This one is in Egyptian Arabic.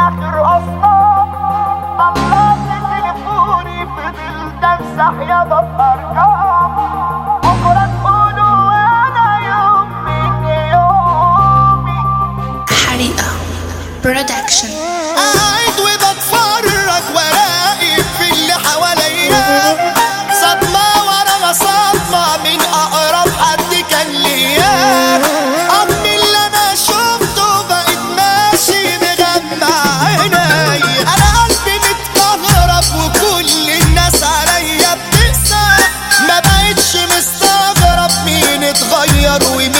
اخر اصلا طلعت تليفوني فضلت امسح يا ارقام بكره تقولوا انا يوم من يومي حريقة برودكشن قاعد وبتفرج وراقب في اللي حواليا صدمة ورا صدمة من أقرب حد كان ليا أمي اللي أنا شفته بقيت ماشي مغمى عيني أنا قلبي متكهرب وكل الناس عليا بتقسى ما بقتش مستغرب مين اتغير ومين